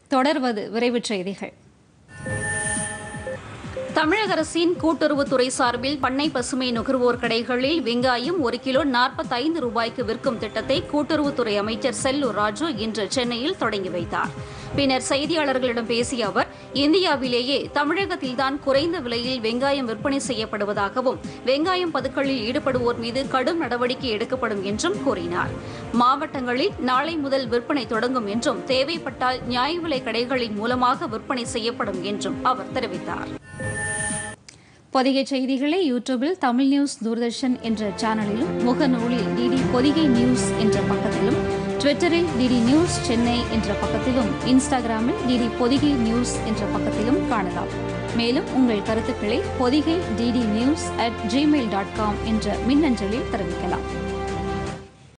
தொடர்வது விரைவுச் செய்திகள் தமிழக அரசின் கூட்டுறவுத்துறை சார்பில் பண்ணை பசுமை நுகர்வோர் கடைகளில் வெங்காயம் ஒரு கிலோ நாற்பத்தைந்து ரூபாய்க்கு விற்கும் திட்டத்தை கூட்டுறவுத்துறை அமைச்சர் செல்லூர் ராஜு இன்று சென்னையில் தொடங்கி வைத்தார் பின்னர் செய்தியாளர்களிடம் பேசிய அவர் இந்தியாவிலேயே தமிழகத்தில்தான் குறைந்த விலையில் வெங்காயம் விற்பனை செய்யப்படுவதாகவும் வெங்காயம் பதுக்களில் ஈடுபடுவோர் மீது கடும் நடவடிக்கை எடுக்கப்படும் என்றும் கூறினார் மாவட்டங்களில் நாளை முதல் விற்பனை தொடங்கும் என்றும் தேவைப்பட்டால் நியாய விலை கடைகளின் மூலமாக விற்பனை செய்யப்படும் என்றும் அவர் தெரிவித்தார் பொதிகை செய்திகளை யூடியூபில் தமிழ் நியூஸ் தூர்தர்ஷன் என்ற சேனலிலும் முகநூலில் டிடி பொதிகை நியூஸ் என்ற பக்கத்திலும் ட்விட்டரில் டிடி நியூஸ் சென்னை என்ற பக்கத்திலும் இன்ஸ்டாகிராமில் டிடி பொதிகை நியூஸ் என்ற பக்கத்திலும் காணலாம் மேலும் உங்கள் கருத்துக்களை Podhigai DD news at Gmail dot com என்ற மின்னஞ்சலில் தெரிவிக்கலாம்